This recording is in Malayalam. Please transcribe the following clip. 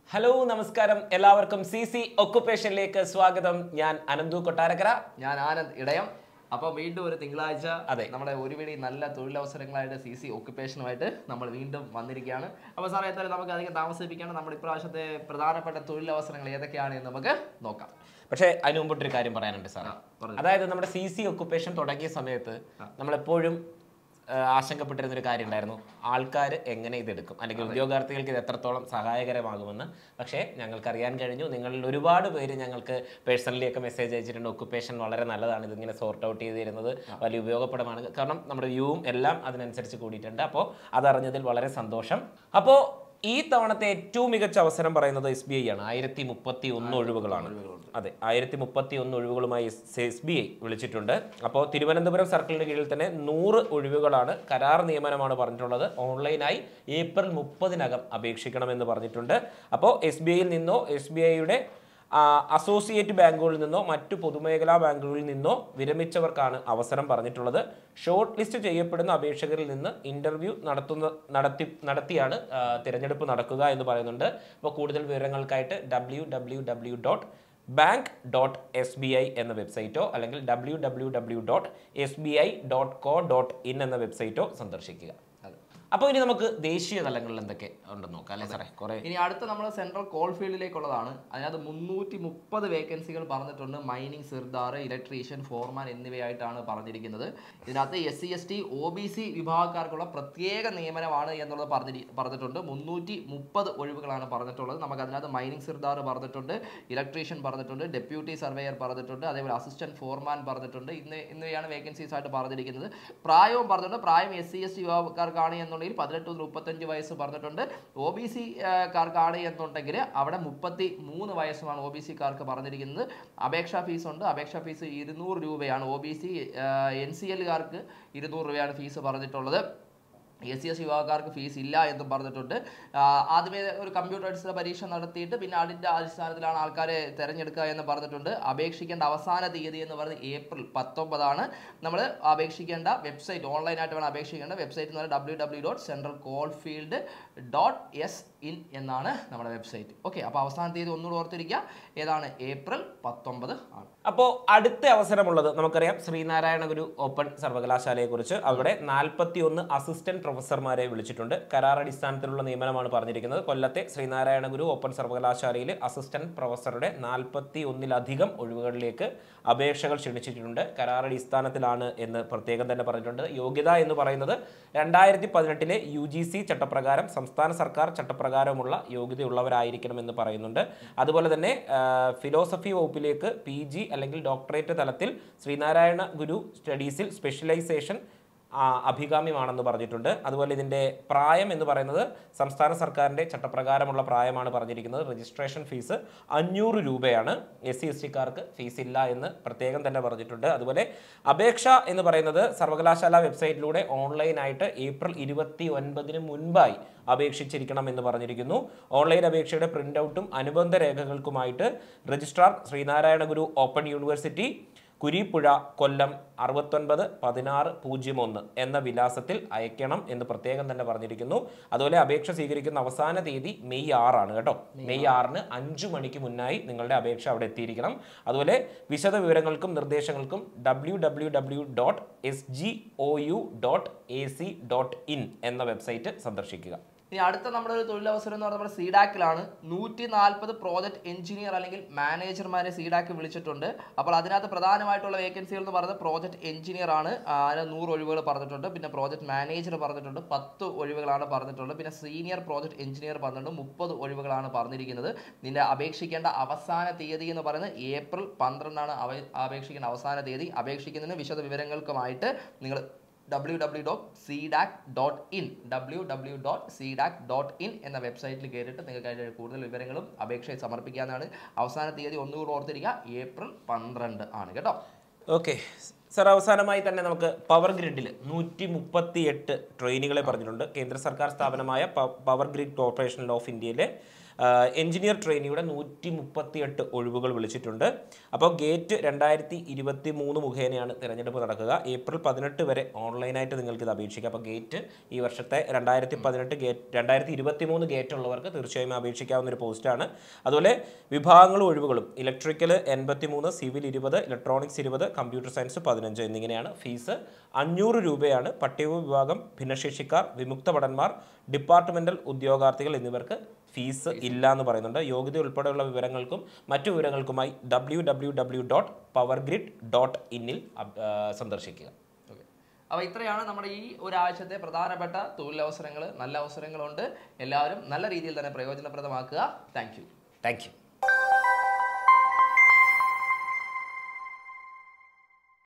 ഹലോ നമസ്കാരം എല്ലാവർക്കും സി സി ഒക്കുപേഷനിലേക്ക് സ്വാഗതം ഞാൻ അനന്തു കൊട്ടാരക്കര ഞാൻ ആനന്ദ് ഇടയം അപ്പൊ വീണ്ടും ഒരു തിങ്കളാഴ്ച അതെ. നമ്മുടെ ഒരു പിടി നല്ല തൊഴിലവസരങ്ങളായിട്ട് സി സി ഒക്കുപേഷനുമായിട്ട് നമ്മൾ വീണ്ടും വന്നിരിക്കുകയാണ് അപ്പൊ സാറേ എന്തായാലും നമുക്ക് അധികം താമസിപ്പിക്കാണ്ട് നമ്മുടെ ഇപ്രാവശ്യത്തെ പ്രധാനപ്പെട്ട തൊഴിലവസരങ്ങൾ ഏതൊക്കെയാണ് എന്ന് നമുക്ക് നോക്കാം പക്ഷേ അതിന് മുമ്പിട്ടൊരു കാര്യം പറയാനുണ്ട് സാർ ആ, പറഞ്ഞോ. അതായത് നമ്മുടെ സി സി ഒക്കുപേഷൻ തുടങ്ങിയ സമയത്ത് നമ്മളെപ്പോഴും ആ, ആശങ്കപ്പെട്ടിരുന്ന ഒരു കാര്യം ഉണ്ടായിരുന്നു ആൾക്കാർ എങ്ങനെ ഇതെടുക്കും അല്ലെങ്കിൽ ഉദ്യോഗാർത്ഥികൾക്ക് ഇത് എത്രത്തോളം സഹായകരമാകുമെന്ന് പക്ഷേ ഞങ്ങൾക്ക് അറിയാൻ കഴിഞ്ഞു നിങ്ങളിൽ ഒരുപാട് പേര് ഞങ്ങൾക്ക് പേഴ്സണലി ഒക്കെ മെസ്സേജ് അയച്ചിട്ടുണ്ട് ഒക്കുപേഷൻ വളരെ നല്ലതാണ് ഇതിങ്ങനെ സോർട്ട് ഔട്ട് ചെയ്ത് തരുന്നത് വലിയ ഉപയോഗപ്രദമാണ് കാരണം നമ്മുടെ വ്യൂവും എല്ലാം അതിനനുസരിച്ച് കൂടിയിട്ടുണ്ട് അപ്പോൾ അതറിഞ്ഞതിൽ വളരെ സന്തോഷം അപ്പോൾ ഈ തവണത്തെ ഏറ്റവും മികച്ച അവസരം പറയുന്നത് എസ് ബി ഐ ആണ് ആയിരത്തി മുപ്പത്തി ഒന്ന് ഒഴിവുകളാണ് അതെ ആയിരത്തി മുപ്പത്തി ഒന്ന് ഒഴിവുകളുമായി എസ് ബി ഐ വിളിച്ചിട്ടുണ്ട് അപ്പോൾ തിരുവനന്തപുരം സർക്കിളിന് കീഴിൽ തന്നെ നൂറ് ഒഴിവുകളാണ് കരാർ നിയമനമാണ് പറഞ്ഞിട്ടുള്ളത് ഓൺലൈനായി ഏപ്രിൽ മുപ്പതിനകം അപേക്ഷിക്കണമെന്ന് പറഞ്ഞിട്ടുണ്ട് അപ്പോൾ എസ് ബി ഐയിൽ നിന്നോ എസ് ബി ഐയുടെ അസോസിയേറ്റ് ബാങ്കുകളിൽ നിന്നോ മറ്റു പൊതുമേഖലാ ബാങ്കുകളിൽ നിന്നോ വിരമിച്ചവർക്കാണ് അവസരം പറഞ്ഞിട്ടുള്ളത് ഷോർട്ട് ലിസ്റ്റ് ചെയ്യപ്പെടുന്ന അപേക്ഷകരിൽ നിന്ന് ഇന്റർവ്യൂ നടത്തുന്ന നടത്തി നടത്തിയാണ് ആ, തിരഞ്ഞെടുപ്പ് നടക്കുക എന്ന് പറയുന്നുണ്ട് അപ്പോൾ കൂടുതൽ വിവരങ്ങൾക്കായിട്ട് W W W dot bank dot S B I എന്ന വെബ്സൈറ്റോ അല്ലെങ്കിൽ W W W dot S B I dot co dot in എന്ന വെബ്സൈറ്റോ സന്ദർശിക്കുക അതെ. അപ്പോൾ ഇനി നമുക്ക് ദേശീയ തലങ്ങളിൽ എന്തൊക്കെ ഉണ്ടെന്ന് നോക്കാം അല്ലേ സാറേ കുറേ ഇനി അടുത്ത നമ്മൾ സെൻട്രൽ കോൾ ഫീൽഡിലേക്കുള്ളതാണ് അതിനകത്ത് മുന്നൂറ്റി മുപ്പത് വേക്കൻസികൾ പറഞ്ഞിട്ടുണ്ട് മൈനിങ് സിർദാർ ഇലക്ട്രീഷ്യൻ ഫോർമാൻ എന്നിവയായിട്ടാണ് പറഞ്ഞിരിക്കുന്നത് ഇതിനകത്ത് S C S T O B C വിഭാഗക്കാർക്കുള്ള പ്രത്യേക നിയമനമാണ് എന്നുള്ളത് പറഞ്ഞി പറഞ്ഞിട്ടുണ്ട് മുന്നൂറ്റി മുപ്പത് ഒഴിവുകളാണ് പറഞ്ഞിട്ടുള്ളത് നമുക്ക് അതിനകത്ത് മൈനിങ് സിർദാർ പറഞ്ഞിട്ടുണ്ട് ഇലക്ട്രീഷ്യൻ പറഞ്ഞിട്ടുണ്ട് ഡെപ്യൂട്ടി സർവേയർ പറഞ്ഞിട്ടുണ്ട് അതേപോലെ അസിസ്റ്റന്റ് ഫോർമാൻ പറഞ്ഞിട്ടുണ്ട് ഇന്ന് എന്നിവയാണ് വേക്കൻസീസ് ആയിട്ട് പറഞ്ഞിരിക്കുന്നത് പ്രായവും പറഞ്ഞിട്ടുണ്ട് പ്രായം എസ് സി എസ് ടി വിഭാഗക്കാർക്കാണ് എന്നുണ്ടെങ്കിൽ പതിനെട്ട് മുതൽ മുപ്പത്തഞ്ച് വയസ്സ് പറഞ്ഞിട്ടുണ്ട് ഒ ബി സി കാർക്കാണ് എന്നുണ്ടെങ്കിൽ അവിടെ മുപ്പത്തി മൂന്ന് വയസ്സുമാണ് ഒ ബി സിക്കാർക്ക് പറഞ്ഞിരിക്കുന്നത് അപേക്ഷാ ഫീസ് ഉണ്ട് അപേക്ഷാ ഫീസ് ഇരുന്നൂറ് രൂപയാണ് O B C N C എല്ലുകാർക്ക് ഇരുന്നൂറ് രൂപയാണ് ഫീസ് പറഞ്ഞിട്ടുള്ളത് എസ് സി എസ് വിഭാഗക്കാർക്ക് ഫീസ് ഇല്ല എന്നും പറഞ്ഞിട്ടുണ്ട് ആ, ആദ്യമേ ഒരു കമ്പ്യൂട്ടർ പരീക്ഷ നടത്തിയിട്ട് പിന്നെ അതിൻ്റെ അടിസ്ഥാനത്തിലാണ് ആൾക്കാരെ തിരഞ്ഞെടുക്കുക എന്ന് പറഞ്ഞിട്ടുണ്ട് അപേക്ഷിക്കേണ്ട അവസാന തീയതി എന്ന് പറയുന്നത് ഏപ്രിൽ പത്തൊമ്പതാണ് നമ്മൾ അപേക്ഷിക്കേണ്ട വെബ്സൈറ്റ് ഓൺലൈനായിട്ട് വേണം അപേക്ഷിക്കേണ്ട വെബ്സൈറ്റ് എന്ന് പറയുന്നത് W W dot central coal field dot S in എന്നാണ് നമ്മുടെ വെബ്സൈറ്റ് ഓക്കെ അപ്പോൾ അവസാന തീയതി ഒന്നുകൂടെ ഓർത്തിരിക്കുക ഏതാണ് ഏപ്രിൽ പത്തൊമ്പത് ആണ് അപ്പോൾ അടുത്ത അവസരമുള്ളത് നമുക്കറിയാം ശ്രീനാരായണ ഗുരു ഓപ്പൺ സർവകലാശാലയെക്കുറിച്ച് അവിടെ നാൽപ്പത്തി ഒന്ന് അസിസ്റ്റന്റ് പ്രൊഫസർമാരെ വിളിച്ചിട്ടുണ്ട് കരാർ അടിസ്ഥാനത്തിലുള്ള നിയമനമാണ് പറഞ്ഞിരിക്കുന്നത് കൊല്ലത്തെ ശ്രീനാരായണ ഗുരു ഓപ്പൺ സർവകലാശാലയിൽ അസിസ്റ്റന്റ് പ്രൊഫസറുടെ നാൽപ്പത്തി ഒന്നിലധികം ഒഴിവുകളിലേക്ക് അപേക്ഷകൾ ക്ഷണിച്ചിട്ടുണ്ട് കരാർ അടിസ്ഥാനത്തിലാണ് എന്ന് പ്രത്യേകം തന്നെ പറഞ്ഞിട്ടുണ്ട് യോഗ്യത എന്ന് പറയുന്നത് രണ്ടായിരത്തി പതിനെട്ടിലെ യു ജി സി ചട്ടപ്രകാരം സംസ്ഥാന സർക്കാർ ചട്ടപ്രകാരമുള്ള യോഗ്യതയുള്ളവരായിരിക്കണമെന്ന് പറയുന്നുണ്ട് അതുപോലെ തന്നെ ആ, ഫിലോസഫി വകുപ്പിലേക്ക് പി ജി അല്ലെങ്കിൽ ഡോക്ടറേറ്റ് തലത്തിൽ ശ്രീനാരായണ ഗുരു സ്റ്റഡീസിൽ സ്പെഷ്യലൈസേഷൻ ആ, അഭികാമ്യമാണെന്ന് പറഞ്ഞിട്ടുണ്ട് അതുപോലെ ഇതിൻ്റെ പ്രായം എന്ന് പറയുന്നത് സംസ്ഥാന സർക്കാരിൻ്റെ ചട്ടപ്രകാരമുള്ള പ്രായമാണ് പറഞ്ഞിരിക്കുന്നത് രജിസ്ട്രേഷൻ ഫീസ് അഞ്ഞൂറ് രൂപയാണ് എസ് സി എസ് ടിക്കാർക്ക് ഫീസ് ഇല്ല എന്ന് പ്രത്യേകം തന്നെ പറഞ്ഞിട്ടുണ്ട് അതുപോലെ അപേക്ഷ എന്ന് പറയുന്നത് സർവകലാശാല വെബ്സൈറ്റിലൂടെ ഓൺലൈനായിട്ട് ഏപ്രിൽ ഇരുപത്തി ഒൻപതിന് മുൻപായി അപേക്ഷിച്ചിരിക്കണം എന്ന് പറഞ്ഞിരിക്കുന്നു ഓൺലൈൻ അപേക്ഷയുടെ പ്രിൻ്റ് ഔട്ടും അനുബന്ധ രേഖകൾക്കുമായിട്ട് registrar Sreenarayana Guru open university Kurippuzha Kollam അറുപത്തൊൻപത് പതിനാറ് പൂജ്യം ഒന്ന് എന്ന വിലാസത്തിൽ അയക്കണം എന്ന് പ്രത്യേകം തന്നെ പറഞ്ഞിരിക്കുന്നു അതുപോലെ അപേക്ഷ സ്വീകരിക്കുന്ന അവസാന തീയതി മെയ് ആറാണ് കേട്ടോ മെയ് ആറിന് അഞ്ചു മണിക്ക് മുന്നായി നിങ്ങളുടെ അപേക്ഷ അവിടെ എത്തിയിരിക്കണം അതുപോലെ വിശദ വിവരങ്ങൾക്കും നിർദ്ദേശങ്ങൾക്കും W W W dot S G O U dot A C dot in എന്ന വെബ്സൈറ്റ് സന്ദർശിക്കുക ഇനി അടുത്ത നമ്മുടെ ഒരു തൊഴിലവസരം എന്ന് പറയുന്നത് സീഡാക്കിലാണ് നൂറ്റി നാൽപ്പത് പ്രോജക്ട് എഞ്ചിനീയർ അല്ലെങ്കിൽ മാനേജർമാരെ സീഡാക്ക് വിളിച്ചിട്ടുണ്ട് അപ്പോൾ അതിനകത്ത് പ്രധാനമായിട്ടുള്ള വേക്കൻസികൾ എന്ന് പറയുന്നത് പ്രോജക്ട് എഞ്ചിനീയർ ആണ് ആ, അതിന് നൂറ് ഒഴിവുകൾ പറഞ്ഞിട്ടുണ്ട് പിന്നെ പ്രോജക്ട് മാനേജർ പറഞ്ഞിട്ടുണ്ട് പത്ത് ഒഴിവുകളാണ് പറഞ്ഞിട്ടുള്ളത് പിന്നെ സീനിയർ പ്രോജക്ട് എഞ്ചിനീയർ പറഞ്ഞിട്ടുണ്ട് മുപ്പത് ഒഴിവുകളാണ് പറഞ്ഞിരിക്കുന്നത് ഇതിൻ്റെ അപേക്ഷിക്കേണ്ട അവസാന തീയതി എന്ന് പറയുന്നത് ഏപ്രിൽ പന്ത്രണ്ടാണ് അവ- അപേക്ഷിക്കേണ്ട അവസാന തീയതി അപേക്ഷിക്കുന്നതിന് വിശദ വിവരങ്ങൾക്കുമായിട്ട് നിങ്ങൾ W W dot C DAC dot in W W dot C DAC dot in എന്ന വെബ്സൈറ്റിൽ കയറിയിട്ട് നിങ്ങൾക്ക് അതിൻ്റെ കൂടുതൽ വിവരങ്ങളും അപേക്ഷയും സമർപ്പിക്കാവുന്നതാണ് അവസാന തീയതി ഒന്നുകൂടി ഓർത്തിരിക്കുക ഏപ്രിൽ പന്ത്രണ്ട് ആണ് കേട്ടോ ഓക്കെ സർ അവസാനമായി തന്നെ നമുക്ക് പവർ ഗ്രിഡിൽ നൂറ്റി മുപ്പത്തി എട്ട് ട്രെയിനുകളെ പറഞ്ഞിട്ടുണ്ട് കേന്ദ്ര സർക്കാർ സ്ഥാപനമായ പ- പവർ ഗ്രിഡ് കോർപ്പറേഷൻ ഓഫ് ഇന്ത്യയിലെ എഞ്ചിനീയർ ട്രെയിനിയുടെ നൂറ്റി മുപ്പത്തിയെട്ട് ഒഴിവുകൾ വിളിച്ചിട്ടുണ്ട് അപ്പോൾ ഗേറ്റ് രണ്ടായിരത്തി ഇരുപത്തി മൂന്ന് മുഖേനയാണ് തിരഞ്ഞെടുപ്പ് നടക്കുക ഏപ്രിൽ പതിനെട്ട് വരെ ഓൺലൈനായിട്ട് നിങ്ങൾക്ക് ഇത് അപേക്ഷിക്കാം അപ്പോൾ ഗേറ്റ് ഈ വർഷത്തെ രണ്ടായിരത്തി പതിനെട്ട് ഗേറ്റ് രണ്ടായിരത്തി ഇരുപത്തി മൂന്ന് ഗേറ്റ് ഉള്ളവർക്ക് തീർച്ചയായും അപേക്ഷിക്കാവുന്ന ഒരു പോസ്റ്റാണ് അതുപോലെ വിഭാഗങ്ങളും ഒഴിവുകളും ഇലക്ട്രിക്കൽ എൺപത്തി മൂന്ന് സിവിൽ ഇരുപത് ഇലക്ട്രോണിക്സ് ഇരുപത് കമ്പ്യൂട്ടർ സയൻസ് പതിനഞ്ച് എന്നിങ്ങനെയാണ് ഫീസ് അഞ്ഞൂറ് രൂപയാണ് പട്ടിക വിഭാഗം ഭിന്നശേഷിക്കാർ വിമുക്ത ഭടന്മാർ ഡിപ്പാർട്ട്മെന്റൽ ഉദ്യോഗാർത്ഥികൾ എന്നിവർക്ക് ഫീസ് ഇല്ല എന്ന് പറയുന്നുണ്ട് യോഗ്യത ഉൾപ്പെടെയുള്ള വിവരങ്ങൾക്കും മറ്റു വിവരങ്ങൾക്കുമായി W W W dot power grid dot ഇന്നിൽ സന്ദർശിക്കുക ഓക്കെ അപ്പോൾ ഇത്രയാണ് നമ്മുടെ ഈ ഒരാഴ്ചത്തെ പ്രധാനപ്പെട്ട തൊഴിലവസരങ്ങൾ നല്ല അവസരങ്ങളുണ്ട് എല്ലാവരും നല്ല രീതിയിൽ തന്നെ പ്രയോജനപ്രദമാക്കുക താങ്ക് യു താങ്ക് യു